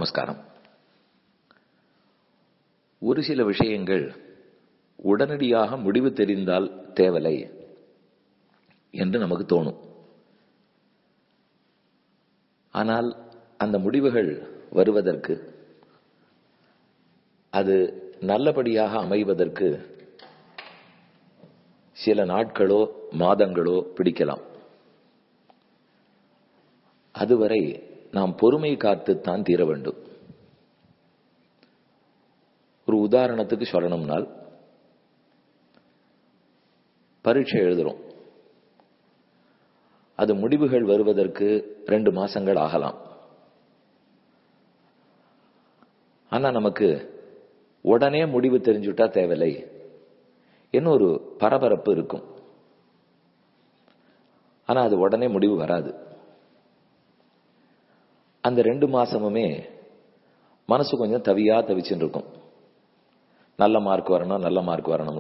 நமஸ்காரம் ஒரு சில விஷயங்கள் உடனடியாக முடிவு தெரிந்தால் தேவலை என்று நமக்கு தோணும் ஆனால் அந்த முடிவுகள் வருவதற்கு அது நல்லபடியாக அமைவதற்கு சில நாட்களோ மாதங்களோ பிடிக்கலாம் அதுவரை நாம் பொறுமை காத்துத்தான் தீர வேண்டும் ஒரு உதாரணத்துக்கு சொல்லணும்னால் பரீட்சை எழுதுறோம் அது முடிவுகள் வருவதற்கு ரெண்டு மாசங்கள் ஆகலாம் ஆனா நமக்கு உடனே முடிவு தெரிஞ்சுட்டா தேவையில்லை என்ன ஒரு பரபரப்பு இருக்கும் ஆனா அது உடனே முடிவு வராது அந்த ரெண்டு மாசமுமே மனசு கொஞ்சம் தவியா தவிச்சுட்டு இருக்கும் நல்ல மார்க் வரணும் நல்ல மார்க் வரணும்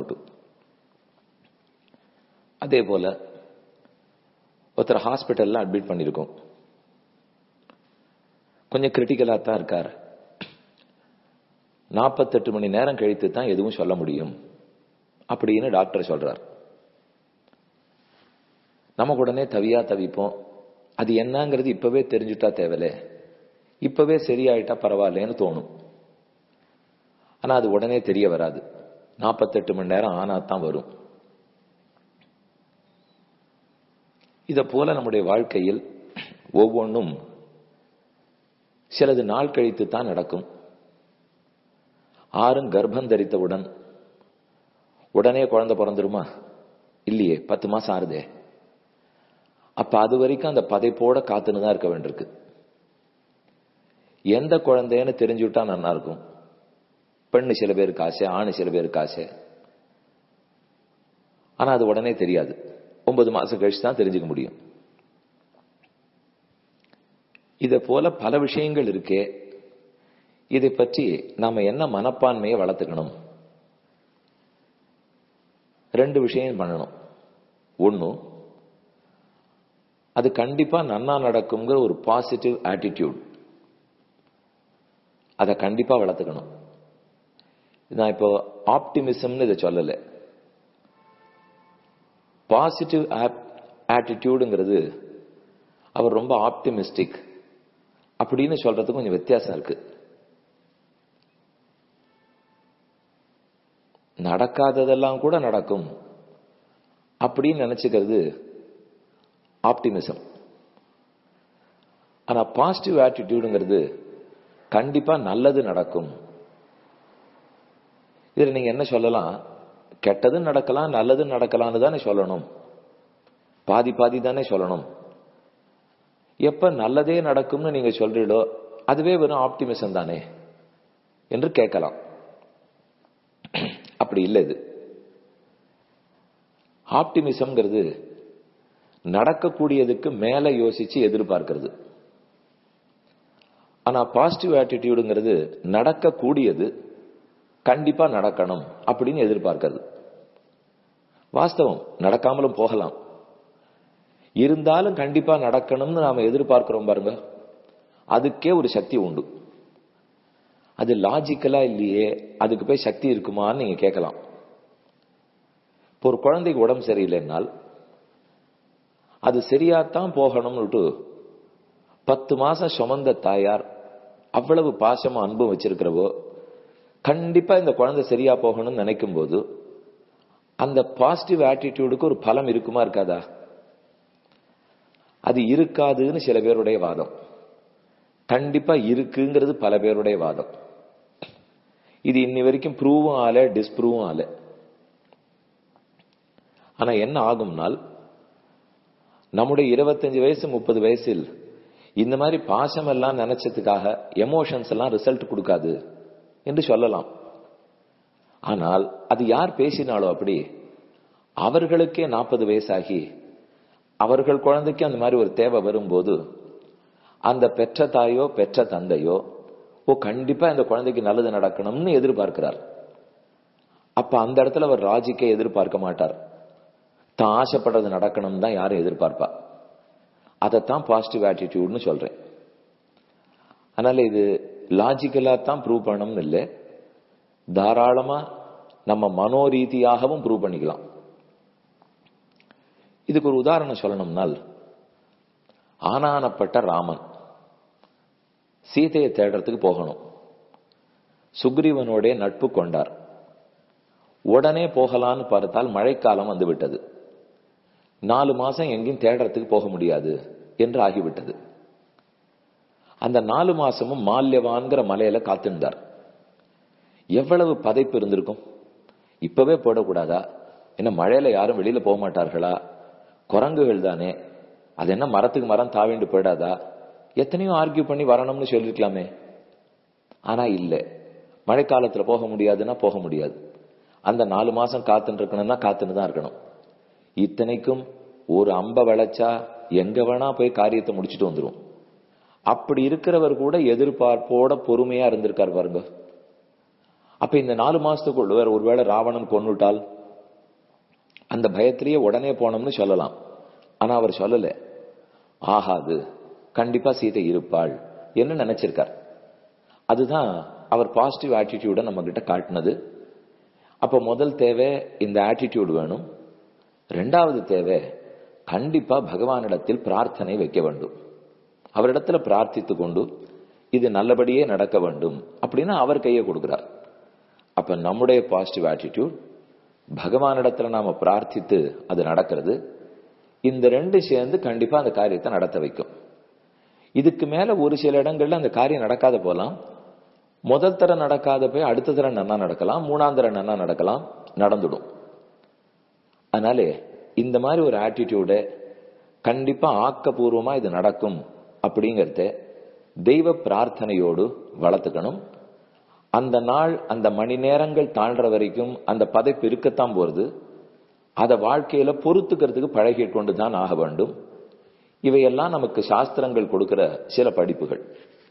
அதே போல ஒருத்தர் ஹாஸ்பிட்டல்ல அட்மிட் பண்ணியிருக்கோம் கொஞ்சம் கிரிட்டிக்கலா தான் இருக்கார் நாற்பத்தெட்டு மணி நேரம் கழித்து தான் எதுவும் சொல்ல முடியும் அப்படின்னு டாக்டர் சொல்றார் நமக்கு உடனே தவியா தவிப்போம் அது என்னங்கிறது இப்பவே தெரிஞ்சுட்டா தேவையில்ல இப்பவே சரியாயிட்டா பரவாயில்லன்னு தோணும் ஆனா அது உடனே தெரிய வராது நாற்பத்தெட்டு மணி நேரம் ஆனா தான் வரும் இத போல நம்முடைய வாழ்க்கையில் ஒவ்வொன்றும் சிலது நாள் கழித்து தான் நடக்கும் ஆறும் கர்ப்பம் தரித்தவுடன் உடனே குழந்தை பிறந்துருமா இல்லையே பத்து மாசம் ஆறுதே அப்ப அது வரைக்கும் அந்த பதைப்போட காத்துன்னு தான் இருக்க வேண்டியிருக்கு எந்த குழந்தைன்னு தெரிஞ்சுட்டா நல்லா இருக்கும் பெண்ணு சில பேருக்கு ஆசை ஆணு சில பேருக்கு ஆசை ஆனா அது உடனே தெரியாது ஒன்பது மாசம் கழிச்சு தான் தெரிஞ்சுக்க முடியும் இத போல பல விஷயங்கள் இருக்கே இதை பற்றி நாம என்ன மனப்பான்மையை வளர்த்துக்கணும் ரெண்டு விஷயம் பண்ணணும் ஒன்னு அது கண்டிப்பா நன்னா நடக்குங்கிற ஒரு பாசிட்டிவ் ஆட்டிடியூட் அதை கண்டிப்பா வளர்த்துக்கணும் நான் இப்போ ஆப்டிமிசம்னு இதை சொல்லலை பாசிட்டிவ் ஆட்டிடியூடுங்கிறது அவர் ரொம்ப ஆப்டிமிஸ்டிக் அப்படின்னு சொல்றதுக்கு கொஞ்சம் வித்தியாசம் இருக்கு நடக்காததெல்லாம் கூட நடக்கும் அப்படின்னு நினைச்சுக்கிறது ஆப்டிமிசம் ஆனா பாசிட்டிவ் ஆட்டிடியூடுங்கிறது கண்டிப்பா நல்லது நடக்கும் இதுல நீங்க என்ன சொல்லலாம் கெட்டது நடக்கலாம் நல்லது நடக்கலாம்னு தானே சொல்லணும் பாதி பாதி தானே சொல்லணும் எப்ப நல்லதே நடக்கும்னு நீங்க சொல்றீடோ அதுவே வெறும் ஆப்டிமிசம் தானே என்று கேட்கலாம் அப்படி இல்லை இது ஆப்டிமிசம்ங்கிறது நடக்கக்கூடியதுக்கு மேல யோசிச்சு எதிர்பார்க்கிறது ஆனா பாசிட்டிவ் ஆட்டிடியூடுங்கிறது நடக்கக்கூடியது கண்டிப்பா நடக்கணும் அப்படின்னு எதிர்பார்க்கிறது வாஸ்தவம் நடக்காமலும் போகலாம் இருந்தாலும் கண்டிப்பா நடக்கணும்னு நாம எதிர்பார்க்கிறோம் பாருங்க அதுக்கே ஒரு சக்தி உண்டு அது லாஜிக்கலா இல்லையே அதுக்கு போய் சக்தி இருக்குமான்னு நீங்க கேட்கலாம் இப்போ ஒரு குழந்தைக்கு உடம்பு சரியில்லைன்னால் அது சரியாத்தான் போகணும்னுட்டு பத்து மாசம் சுமந்த தாயார் அவ்வளவு பாசமா அன்பு வச்சிருக்கிறவோ கண்டிப்பா இந்த குழந்தை சரியா போகணும்னு நினைக்கும் போது அந்த பாசிட்டிவ் ஆட்டிடியூடுக்கு ஒரு பலம் இருக்குமா இருக்காதா அது இருக்காதுன்னு சில பேருடைய வாதம் கண்டிப்பா இருக்குங்கிறது பல பேருடைய வாதம் இது இன்னி வரைக்கும் ப்ரூவும் ஆல டிஸ்ப்ரூவும் ஆல ஆனா என்ன ஆகும்னால் நம்முடைய இருபத்தஞ்சு வயசு முப்பது வயசில் இந்த மாதிரி பாசம் எல்லாம் நினைச்சதுக்காக எமோஷன்ஸ் எல்லாம் ரிசல்ட் கொடுக்காது என்று சொல்லலாம் ஆனால் அது யார் பேசினாலோ அப்படி அவர்களுக்கே நாற்பது வயசாகி அவர்கள் குழந்தைக்கு அந்த மாதிரி ஒரு தேவை வரும்போது அந்த பெற்ற தாயோ பெற்ற தந்தையோ ஓ கண்டிப்பா இந்த குழந்தைக்கு நல்லது நடக்கணும்னு எதிர்பார்க்கிறார் அப்ப அந்த இடத்துல அவர் ராஜிக்கே எதிர்பார்க்க மாட்டார் தான் ஆசைப்படுறது நடக்கணும் தான் யாரும் எதிர்பார்ப்பா அதைத்தான் பாசிட்டிவ் ஆட்டிடியூட்னு சொல்றேன் அதனால இது லாஜிக்கலா தான் ப்ரூவ் பண்ணணும்னு இல்லை தாராளமா நம்ம மனோரீதியாகவும் ப்ரூவ் பண்ணிக்கலாம் இதுக்கு ஒரு உதாரணம் சொல்லணும்னால் ஆனானப்பட்ட ராமன் சீதையை தேடுறதுக்கு போகணும் சுக்ரீவனோட நட்பு கொண்டார் உடனே போகலான்னு பார்த்தால் மழைக்காலம் வந்து விட்டது நாலு மாசம் எங்கேயும் தேடுறதுக்கு போக முடியாது என்று ஆகிவிட்டது அந்த நாலு மாசமும் மால்யவான்கிற மலையில காத்திருந்தார் எவ்வளவு பதைப்பு இருந்திருக்கும் இப்பவே போடக்கூடாதா என்ன மழையில யாரும் வெளியில போக மாட்டார்களா குரங்குகள் தானே அது என்ன மரத்துக்கு மரம் தாவிண்டு போயிடாதா எத்தனையோ ஆர்கியூ பண்ணி வரணும்னு சொல்லிருக்கலாமே ஆனா இல்ல மழைக்காலத்துல போக முடியாதுன்னா போக முடியாது அந்த நாலு மாசம் காத்துன்னு இருக்கணும்னா காத்துன்னு தான் இருக்கணும் இத்தனைக்கும் ஒரு அம்ப விளைச்சா எங்க வேணா போய் காரியத்தை முடிச்சுட்டு வந்துரும் அப்படி இருக்கிறவர் கூட எதிர்பார்ப்போட பொறுமையா இருந்திருக்கார் பாருங்க அப்ப இந்த நாலு மாசத்துக்குள்ள வேற ஒருவேளை ராவணன் கொன்னுட்டால் அந்த பயத்திலேயே உடனே போனோம்னு சொல்லலாம் ஆனா அவர் சொல்லல ஆகாது கண்டிப்பா சீதை இருப்பாள் என்று நினைச்சிருக்கார் அதுதான் அவர் பாசிட்டிவ் ஆட்டிடியூட நம்ம கிட்ட காட்டினது அப்ப முதல் தேவை இந்த ஆட்டிடியூட் வேணும் ரெண்டாவது தேவை கண்டிப்பா பகவானிடத்தில் பிரார்த்தனை வைக்க வேண்டும் அவரிடத்துல பிரார்த்தித்து கொண்டு இது நல்லபடியே நடக்க வேண்டும் அப்படின்னு அவர் கையை கொடுக்கிறார் அப்ப நம்முடைய பாசிட்டிவ் ஆட்டிடியூட் பகவானிடத்துல நாம பிரார்த்தித்து அது நடக்கிறது இந்த ரெண்டு சேர்ந்து கண்டிப்பா அந்த காரியத்தை நடத்த வைக்கும் இதுக்கு மேல ஒரு சில இடங்கள்ல அந்த காரியம் நடக்காத போலாம் முதல் தரம் நடக்காத போய் அடுத்த தரம் நன்னா நடக்கலாம் மூணாம் தரம் நன்னா நடக்கலாம் நடந்துடும் அதனாலே இந்த மாதிரி ஒரு ஆட்டிடியூட கண்டிப்பா ஆக்கப்பூர்வமா இது நடக்கும் அப்படிங்கறத தெய்வ பிரார்த்தனையோடு வளர்த்துக்கணும் அந்த நாள் அந்த மணி நேரங்கள் தாழ்ற வரைக்கும் அந்த பதைப்பு இருக்கத்தான் போறது அதை வாழ்க்கையில பொறுத்துக்கிறதுக்கு பழகி கொண்டு தான் ஆக வேண்டும் இவையெல்லாம் நமக்கு சாஸ்திரங்கள் கொடுக்கிற சில படிப்புகள்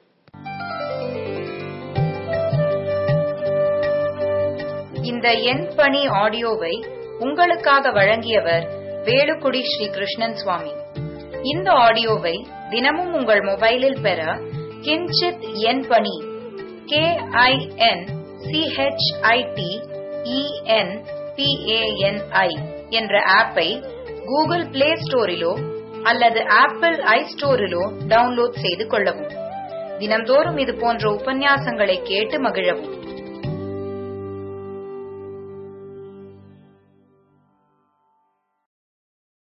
இந்த எண் பணி ஆடியோவை உங்களுக்காக வழங்கியவர் வேலுக்குடி ஸ்ரீ கிருஷ்ணன் சுவாமி இந்த ஆடியோவை தினமும் உங்கள் மொபைலில் பெற கிஞ்சித் எண் பணி கே ஐ என் சிஹெச்ஐடி இஎன் பிஏஎன்ஐ என்ற ஆப்பை கூகுள் பிளே ஸ்டோரிலோ அல்லது ஆப்பிள் ஐ ஸ்டோரிலோ டவுன்லோட் செய்து கொள்ளவும் தினம்தோறும் இது போன்ற உபன்யாசங்களை கேட்டு மகிழவும்